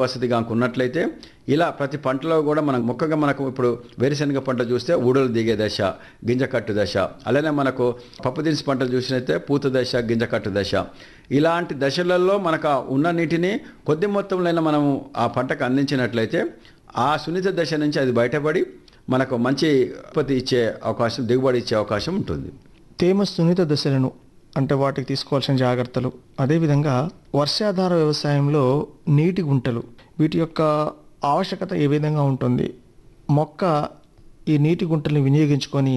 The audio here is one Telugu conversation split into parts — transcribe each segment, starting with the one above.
వసతి కనుక ఉన్నట్లయితే ఇలా ప్రతి పంటలో కూడా మనం ముఖ్యంగా మనకు ఇప్పుడు వేరుశనగ పంట చూస్తే ఊడలు దిగే దశ గింజ కట్టు దశ అలానే మనకు పప్పు దినుసు పంటలు చూసినైతే పూత దశ గింజ కట్టు దశ ఇలాంటి దశలలో మనకు ఆ ఉన్న నీటిని కొద్ది మొత్తంలో మనము ఆ పంటకు అందించినట్లయితే ఆ సున్నిత దశ నుంచి అది బయటపడి మనకు మంచి ఉత్పత్తి ఇచ్చే అవకాశం దిగుబడి ఇచ్చే అవకాశం ఉంటుంది తేమ సున్నిత దశలను అంటే వాటికి తీసుకోవాల్సిన జాగ్రత్తలు అదేవిధంగా వర్షాధార వ్యవసాయంలో నీటి గుంటలు వీటి యొక్క ఆవశ్యకత ఏ విధంగా ఉంటుంది మొక్క ఈ నీటి గుంటల్ని వినియోగించుకొని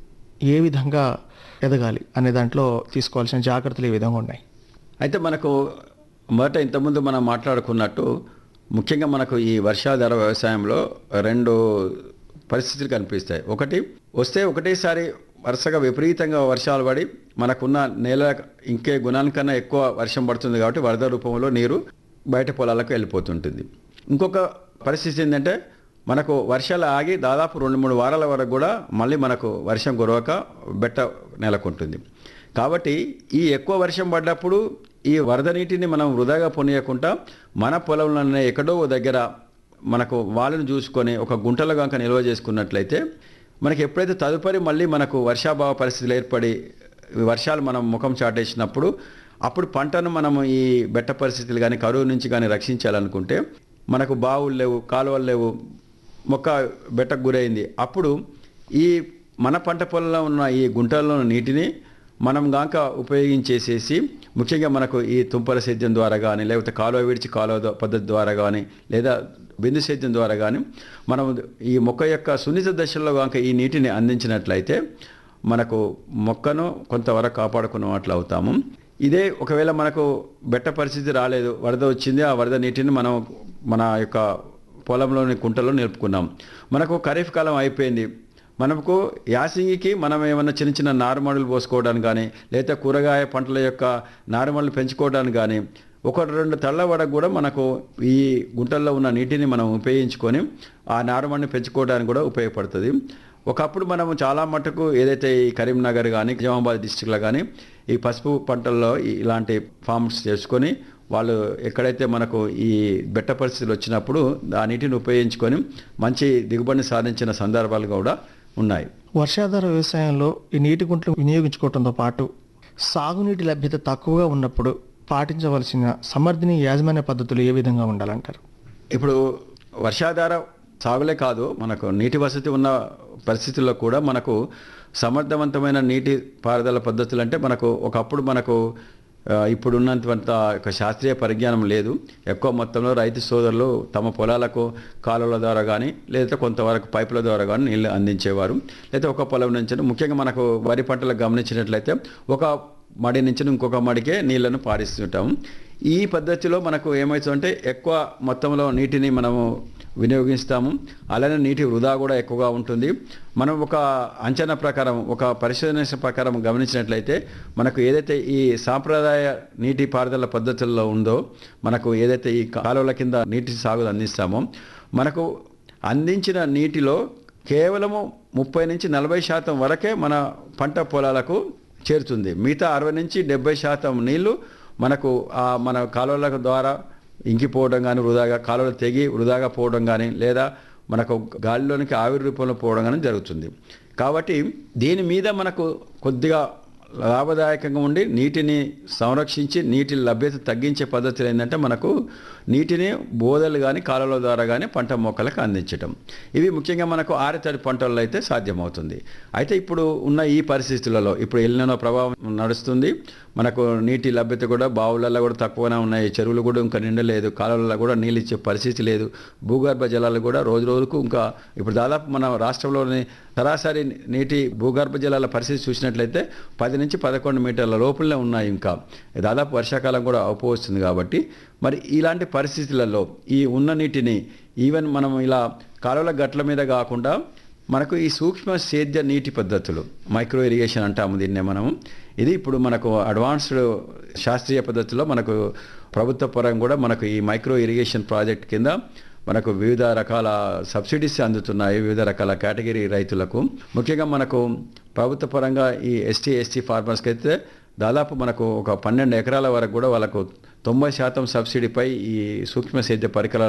ఏ విధంగా ఎదగాలి అనే దాంట్లో తీసుకోవాల్సిన జాగ్రత్తలు ఏ విధంగా ఉన్నాయి అయితే మనకు మొదట ఇంతకుముందు మనం మాట్లాడుకున్నట్టు ముఖ్యంగా మనకు ఈ వర్షాధార వ్యవసాయంలో రెండు పరిస్థితులు కనిపిస్తాయి ఒకటి వస్తే ఒకటేసారి వరుసగా విపరీతంగా వర్షాలు పడి మనకున్న నేల ఇంకే గుణానికన్నా ఎక్కువ వర్షం పడుతుంది కాబట్టి వరద రూపంలో నీరు బయట పొలాలకు వెళ్ళిపోతుంటుంది ఇంకొక పరిస్థితి ఏంటంటే మనకు వర్షాలు ఆగి దాదాపు రెండు మూడు వారాల వరకు కూడా మళ్ళీ మనకు వర్షం కురవక బెట్ట నెలకొంటుంది కాబట్టి ఈ ఎక్కువ వర్షం పడ్డప్పుడు ఈ వరద నీటిని మనం వృధాగా పొనియకుండా మన పొలంలోనే ఎక్కడో ఓ దగ్గర మనకు వాళ్ళని చూసుకొని ఒక గుంటలో కనుక నిల్వ చేసుకున్నట్లయితే మనకి ఎప్పుడైతే తదుపరి మళ్ళీ మనకు వర్షాభావ పరిస్థితులు ఏర్పడి వర్షాలు మనం ముఖం చాటేసినప్పుడు అప్పుడు పంటను మనం ఈ బెట్ట పరిస్థితులు కానీ కరువు నుంచి కానీ రక్షించాలనుకుంటే మనకు బావులు లేవు కాలువలు లేవు మొక్క బెట్టకు గురైంది అప్పుడు ఈ మన పంట పొలంలో ఉన్న ఈ గుంటల్లో ఉన్న నీటిని మనం గాక ఉపయోగించేసేసి ముఖ్యంగా మనకు ఈ తుంపర సేద్యం ద్వారా కానీ లేకపోతే కాలువ విడిచి కాలువ ద- పద్ధతి ద్వారా కానీ లేదా బిందు సేద్యం ద్వారా కానీ మనం ఈ మొక్క యొక్క సున్నిత దశల్లో గాక ఈ నీటిని అందించినట్లయితే మనకు మొక్కను కొంతవరకు కాపాడుకున్న వాటిలో అవుతాము ఇదే ఒకవేళ మనకు బెట్ట పరిస్థితి రాలేదు వరద వచ్చింది ఆ వరద నీటిని మనం మన యొక్క పొలంలోని కుంటలో నిలుపుకున్నాం మనకు ఖరీఫ్ కాలం అయిపోయింది మనకు యాసింగికి మనం ఏమన్నా చిన్న చిన్న నారుమడులు పోసుకోవడానికి కానీ లేదా కూరగాయ పంటల యొక్క నారుమడులు పెంచుకోవడానికి కానీ ఒక రెండు తళ్ళ వరకు కూడా మనకు ఈ గుంటల్లో ఉన్న నీటిని మనం ఉపయోగించుకొని ఆ నారుమడిని పెంచుకోవడానికి కూడా ఉపయోగపడుతుంది ఒకప్పుడు మనం చాలా మటుకు ఏదైతే ఈ కరీంనగర్ కానీ నిజామాబాద్ డిస్టిక్లో కానీ ఈ పసుపు పంటల్లో ఈ- ఇలాంటి ఫార్మ్స్ చేసుకొని వాళ్ళు ఎక్కడైతే మనకు ఈ బెట్ట పరిస్థితులు వచ్చినప్పుడు ఆ నీటిని ఉపయోగించుకొని మంచి దిగుబడిని సాధించిన సందర్భాలు కూడా ఉన్నాయి వర్షాధార వ్యవసాయంలో ఈ నీటి గుంటలు వినియోగించుకోవడంతో పాటు సాగునీటి లభ్యత తక్కువగా ఉన్నప్పుడు పాటించవలసిన సమర్థనీయ యాజమాన్య పద్ధతులు ఏ విధంగా ఉండాలంటారు ఇప్పుడు వర్షాధార సాగులే కాదు మనకు నీటి వసతి ఉన్న పరిస్థితుల్లో కూడా మనకు సమర్థవంతమైన నీటి పారుదల పద్ధతులు అంటే మనకు ఒకప్పుడు మనకు ఆ, ఇప్పుడున్నంత ఒక శాస్త్రీయ పరిజ్ఞానం లేదు ఎక్కువ మొత్తంలో రైతు సోదరులు తమ పొలాలకు కాలువల ద్వారా కానీ లేదా కొంతవరకు పైపుల ద్వారా కానీ నీళ్ళు అందించేవారు లేదా ఒక పొలం నుంచి ముఖ్యంగా మనకు వరి పంటలకు గమనించినట్లయితే ఒక మడి నుంచి ఇంకొక మడికే నీళ్లను పారిస్తుంటాము ఈ పద్ధతిలో మనకు ఏమవుతుందంటే ఎక్కువ మొత్తంలో నీటిని మనము వినియోగిస్తాము అలానే నీటి వృధా కూడా ఎక్కువగా ఉంటుంది మనం ఒక అంచనా ప్రకారం ఒక పరిశోధన ప్రకారం గమనించినట్లయితే మనకు ఏదైతే ఈ సాంప్రదాయ నీటి పారుదల పద్ధతుల్లో ఉందో మనకు ఏదైతే ఈ కాలువల కింద నీటి సాగు అందిస్తామో మనకు అందించిన నీటిలో కేవలము ముప్పై నుంచి నలభై శాతం వరకే మన పంట పొలాలకు చేరుతుంది మిగతా అరవై నుంచి డెబ్బై శాతం నీళ్లు మనకు ఆ మన కాలువల ద్వారా ఇంకిపోవడం కానీ వృధాగా కాలువలు తెగి వృధాగా పోవడం కానీ లేదా మనకు గాలిలోనికి ఆవిరి రూపంలో పోవడం కానీ జరుగుతుంది కాబట్టి దీని మీద మనకు కొద్దిగా లాభదాయకంగా ఉండి నీటిని సంరక్షించి నీటి లభ్యత తగ్గించే పద్ధతులు ఏంటంటే మనకు నీటిని బోదలు కానీ కాలువల ద్వారా కానీ పంట మొక్కలకు అందించటం ఇవి ముఖ్యంగా మనకు ఆరితడి పంటల్లో అయితే సాధ్యమవుతుంది అయితే ఇప్పుడు ఉన్న ఈ పరిస్థితులలో ఇప్పుడు ఎల్లినో ప్రభావం నడుస్తుంది మనకు నీటి లభ్యత కూడా బావులలో కూడా తక్కువనే ఉన్నాయి చెరువులు కూడా ఇంకా నిండలేదు కాలువలలో కూడా నీళ్ళు ఇచ్చే పరిస్థితి లేదు భూగర్భ జలాలు కూడా రోజు రోజుకు ఇంకా ఇప్పుడు దాదాపు మన రాష్ట్రంలోని సరాసరి నీటి భూగర్భ జలాల పరిస్థితి చూసినట్లయితే పది నుంచి పదకొండు మీటర్ల లోపలనే ఉన్నాయి ఇంకా దాదాపు వర్షాకాలం కూడా అవపోవస్తుంది కాబట్టి మరి ఇలాంటి పరిస్థితులలో ఈ ఉన్న నీటిని ఈవెన్ మనం ఇలా కాలువల గట్ల మీద కాకుండా మనకు ఈ సూక్ష్మ సేద్య నీటి పద్ధతులు మైక్రో ఇరిగేషన్ అంటాము దీన్నే మనము ఇది ఇప్పుడు మనకు అడ్వాన్స్డ్ శాస్త్రీయ పద్ధతిలో మనకు ప్రభుత్వ పరం కూడా మనకు ఈ మైక్రో ఇరిగేషన్ ప్రాజెక్ట్ కింద మనకు వివిధ రకాల సబ్సిడీస్ అందుతున్నాయి వివిధ రకాల కేటగిరీ రైతులకు ముఖ్యంగా మనకు ప్రభుత్వ పరంగా ఈ ఎస్టీ ఎస్టీ ఫార్మర్స్కి అయితే దాదాపు మనకు ఒక పన్నెండు ఎకరాల వరకు కూడా వాళ్ళకు తొంభై శాతం సబ్సిడీపై ఈ సూక్ష్మ సేద్య పరికరాల